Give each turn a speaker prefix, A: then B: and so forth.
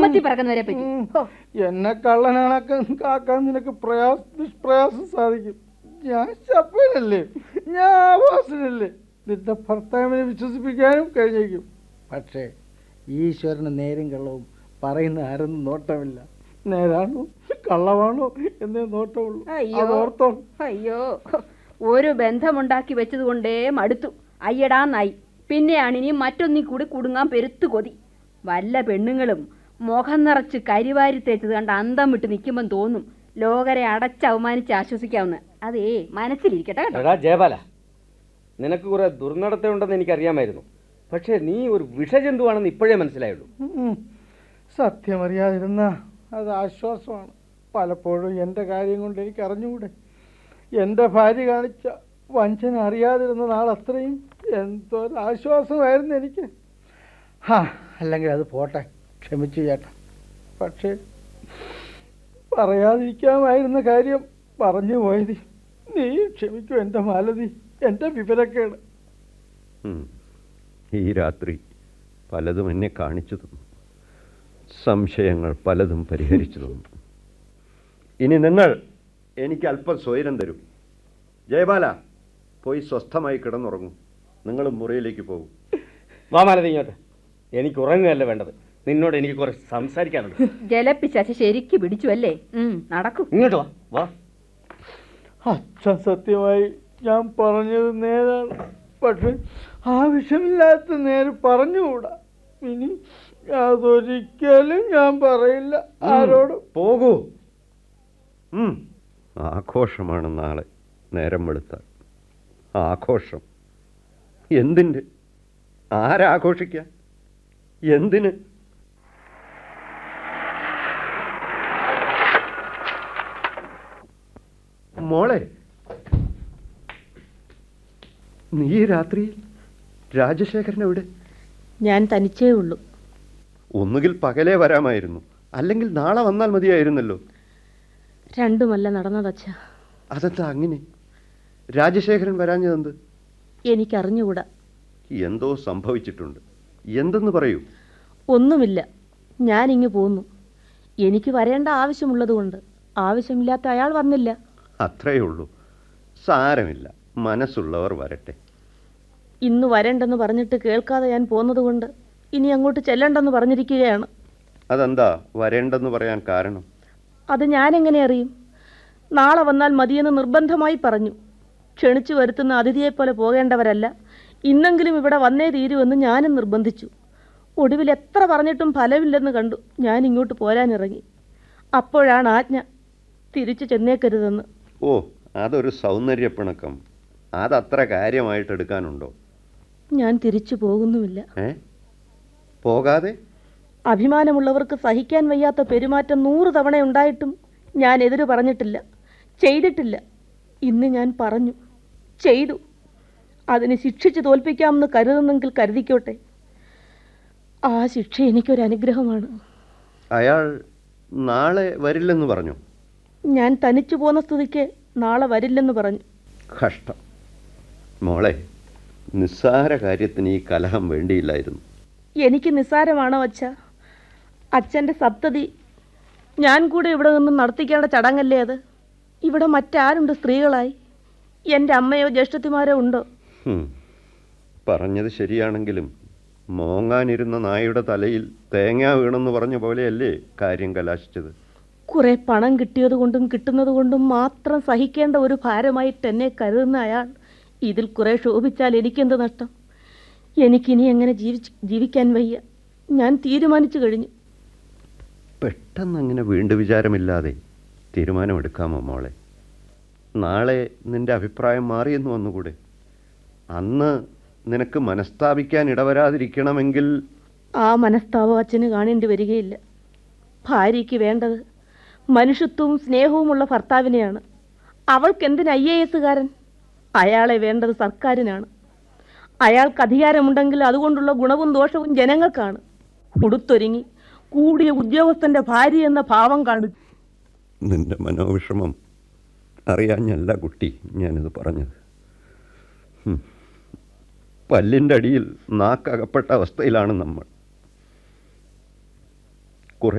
A: കുളത്തിൽ പറക്കുന്നവരെ പറ്റി
B: ഉം.
A: ഹോ,
B: എന്നെ കള്ളനാണാക്കാൻ കാക്കാൻ നിനക്ക് പ്രയാസ നിഷ്പ്രയാസം സാധിക്കും ഞാൻ ശപ്പനല്ലേ ഞാൻ ആവാസനല്ലേ നിന്റെ ഭർത്താവിനെ വിശ്വസിപ്പിക്കാനും കഴിഞ്ഞേക്കും പക്ഷേ ഈശ്വരന് നേരും കള്ളവും പറയുന്ന ആരൊന്നും നോട്ടമില്ല നേരാണോ കള്ളമാണോ എന്നേ നോട്ടമുള്ളൂ
A: അയ്യോ.
B: അതോർത്തോ
A: അയ്യോ ഒരു ബന്ധമുണ്ടാക്കി വെച്ചത് കൊണ്ടേ മടുത്തു അയ്യടാന്നായി പിന്നെയാണ് ഇനി മറ്റൊന്നി കൂടി കുടുങ്ങാൻ പെരുത്തു കൊതി വല്ല പെണ്ണുങ്ങളും മുഖം നിറച്ച് കരിവാരി തേച്ചത് കണ്ട് അന്തം വിട്ട് നിൽക്കുമ്പം തോന്നും ലോകരെ അടച്ച് അവമാനിച്ച് ആശ്വസിക്കാവുന്ന അതേ മനസ്സിലിരിക്കട്ടെ കേട്ടോ
C: എടാ ജയപാല നിനക്ക് കുറെ ദുർനടത്തമുണ്ടെന്ന് എനിക്കറിയാമായിരുന്നു പക്ഷേ നീ ഒരു വിഷജന്തുവാണെന്ന് ഇപ്പോഴേ മനസ്സിലായുള്ളൂ
B: ഉം. സത്യമറിയാതിരുന്ന അത് ആശ്വാസമാണ് പലപ്പോഴും എൻ്റെ കാര്യം കൊണ്ട് എനിക്ക് അറിഞ്ഞുകൂടെ എൻ്റെ ഭാര്യ കാണിച്ച വഞ്ചന അറിയാതിരുന്ന നാൾ അത്രയും എന്തൊരു ആശ്വാസമായിരുന്നു എനിക്ക് ഹാ അല്ലെങ്കിൽ അത് പോട്ടെ ക്ഷമിച്ചു ചേട്ടാ പക്ഷേ പറയാതിരിക്കാമായിരുന്ന കാര്യം പറഞ്ഞു പോയത് നീ ക്ഷമിക്കൂ എൻ്റെ മാലതി എൻ്റെ വിവരക്കേട്
D: ഉം. ഈ രാത്രി പലതും എന്നെ കാണിച്ചു തന്നു സംശയങ്ങൾ പലതും പരിഹരിച്ചു തന്നു ഇനി നിങ്ങൾ എനിക്ക് അല്പം സ്വൈരം തരും ജയബാല പോയി സ്വസ്ഥമായി കിടന്നുറങ്ങൂ നിങ്ങൾ മുറിയിലേക്ക് പോകും
C: വാ മാലതി ഇങ്ങോട്ട് എനിക്ക് ഉറങ്ങുകയല്ല വേണ്ടത് നിന്നോട് എനിക്ക് കുറച്ച് സംസാരിക്കാനുണ്ട്
A: ജലപ്പിശാച്ച് ശരിക്ക് പിടിച്ചു അല്ലേ ഉം, നടക്കൂ
C: ഇങ്ങോട്ട് വാ വാ
B: അച്ഛൻ സത്യമായി ഞാൻ പറഞ്ഞത് നേരാണ് പക്ഷെ ആവശ്യമില്ലാത്ത നേര് പറഞ്ഞുകൂടാ ഇനി അതൊരിക്കലും ഞാൻ പറയില്ല ആരോടും
D: പോകൂ ഉം. ആഘോഷമാണ് നാളെ നേരം വെളുത്താൽ ആഘോഷം എന്തിൻ്റെ ആരാഘോഷിക്കാൻ എന്തിന് മോളെ നീ ഈ രാത്രിയിൽ രാജശേഖരൻ എവിടെ
E: ഞാൻ തനിച്ചേ ഉള്ളൂ
D: ഒന്നുകിൽ പകലേ വരാമായിരുന്നു അല്ലെങ്കിൽ നാളെ വന്നാൽ മതിയായിരുന്നല്ലോ
E: രണ്ടുമല്ല നടന്നതച്ഛ
D: അതെന്താ അങ്ങനെ രാജശേഖരൻ വരാഞ്ഞതെന്ത്
E: എനിക്കറിഞ്ഞുകൂടാ
D: എന്തോ സംഭവിച്ചിട്ടുണ്ട് എന്തെന്ന് പറയൂ
E: ഒന്നുമില്ല ഞാനിങ്ങ് പോന്നു എനിക്ക് വരേണ്ട ആവശ്യമുള്ളതുകൊണ്ട് ആവശ്യമില്ലാത്ത അയാൾ വന്നില്ല
D: അത്രയേ ഉള്ളൂ സാരമില്ല മനസ്സുള്ളവർ വരട്ടെ
E: ഇന്ന് വരണ്ടെന്ന് പറഞ്ഞിട്ട് കേൾക്കാതെ ഞാൻ പോന്നതുകൊണ്ട് ഇനി അങ്ങോട്ട് ചെല്ലണ്ടെന്ന് പറഞ്ഞിരിക്കുകയാണ്
D: അതെന്താ വരേണ്ടെന്ന് പറയാൻ കാരണം
E: അത് ഞാനെങ്ങനെ അറിയും നാളെ വന്നാൽ മതിയെന്ന് നിർബന്ധമായി പറഞ്ഞു ക്ഷണിച്ചു വരുത്തുന്ന അതിഥിയെപ്പോലെ പോകേണ്ടവരല്ല ഇന്നെങ്കിലും ഇവിടെ വന്നേ തീരുമെന്ന് ഞാനും നിർബന്ധിച്ചു ഒടുവിൽ എത്ര പറഞ്ഞിട്ടും ഫലമില്ലെന്ന് കണ്ടു ഞാൻ ഇങ്ങോട്ട് പോരാനിറങ്ങി അപ്പോഴാണ് ആജ്ഞ തിരിച്ചു ചെന്നേക്കരുതെന്ന്
D: ഓ അതൊരു സൗന്ദര്യപ്പിണക്കം അതത്ര കാര്യമായിട്ട് എടുക്കാനുണ്ടോ
E: ഞാൻ തിരിച്ചു പോകുന്നുമില്ല
D: ഏ പോകാതെ
E: അഭിമാനമുള്ളവർക്ക് സഹിക്കാൻ വയ്യാത്ത പെരുമാറ്റം നൂറ് തവണ ഉണ്ടായിട്ടും ഞാൻ എതിര് പറഞ്ഞിട്ടില്ല ചെയ്തിട്ടില്ല ഇന്ന് ഞാൻ പറഞ്ഞു ചെയ്തു അതിന് ശിക്ഷിച്ച് തോൽപ്പിക്കാമെന്ന് കരുതുന്നെങ്കിൽ കരുതിക്കോട്ടെ ആ ശിക്ഷ എനിക്കൊരു അനുഗ്രഹമാണ്
D: അയാൾ നാളെ വരില്ലെന്ന് പറഞ്ഞു
E: ഞാൻ തനിച്ചു പോന്ന സ്ഥിതിക്ക് നാളെ വരില്ലെന്ന് പറഞ്ഞു
D: കഷ്ടം മോളെ നിസ്സാര കാര്യത്തിന് ഈ കലഹം വേണ്ടിയില്ലായിരുന്നു
E: എനിക്ക് നിസ്സാരമാണോ അച്ഛ അച്ഛൻ്റെ സപ്തതി ഞാൻ കൂടെ ഇവിടെ നിന്നും നടത്തിക്കേണ്ട ചടങ്ങല്ലേ അത് ഇവിടെ മറ്റാരുണ്ട് സ്ത്രീകളായി എൻ്റെ അമ്മയോ ജ്യേഷ്ഠത്തിമാരോ ഉണ്ടോ
D: ഹും. പറഞ്ഞത് ശരിയാണെങ്കിലും മോങ്ങാനിരുന്ന നായുടെ തലയിൽ തേങ്ങ വീണെന്ന് പറഞ്ഞ പോലെയല്ലേ കാര്യം കലാശിച്ചത്
E: കുറെ പണം കിട്ടിയത് കൊണ്ടും കിട്ടുന്നത് കൊണ്ടും മാത്രം സഹിക്കേണ്ട ഒരു ഭാരമായിട്ട് എന്നെ കരുതുന്ന അയാൾ ഇതിൽ കുറെ ശോഭിച്ചാൽ എനിക്കെന്ത് നഷ്ടം എനിക്കിനി എങ്ങനെ ജീവിച്ച് ജീവിക്കാൻ വയ്യ ഞാൻ തീരുമാനിച്ചു കഴിഞ്ഞു
D: പെട്ടെന്ന് അങ്ങനെ വീണ്ടും വിചാരമില്ലാതെ തീരുമാനമെടുക്കാമോ മോളെ നാളെ നിന്റെ അഭിപ്രായം മാറിയെന്ന് വന്നുകൂടെ അന്ന് നിനക്ക് മനസ്താപിക്കാൻ ഇടവരാതിരിക്കണമെങ്കിൽ
E: ആ മനസ്താപം അച്ഛന് കാണേണ്ടി വരികയില്ല ഭാര്യയ്ക്ക് വേണ്ടത് മനുഷ്യത്വവും സ്നേഹവുമുള്ള ഭർത്താവിനെയാണ് അവൾക്കെന്തിന് ഐ എ എസുകാരൻ അയാളെ വേണ്ടത് സർക്കാരിനാണ് അയാൾക്ക് അധികാരമുണ്ടെങ്കിൽ അതുകൊണ്ടുള്ള ഗുണവും ദോഷവും ജനങ്ങൾക്കാണ് ഉടുത്തൊരുങ്ങി കൂടിയ ഉദ്യോഗസ്ഥന്റെ ഭാര്യ എന്ന ഭാവം കാണും
D: നിന്റെ മനോവിഷമം അറിയാഞ്ഞല്ല കുട്ടി ഞാനിത് പറഞ്ഞത് ഹും. പല്ലിൻ്റെ അടിയിൽ നാക്കകപ്പെട്ട അവസ്ഥയിലാണ് നമ്മൾ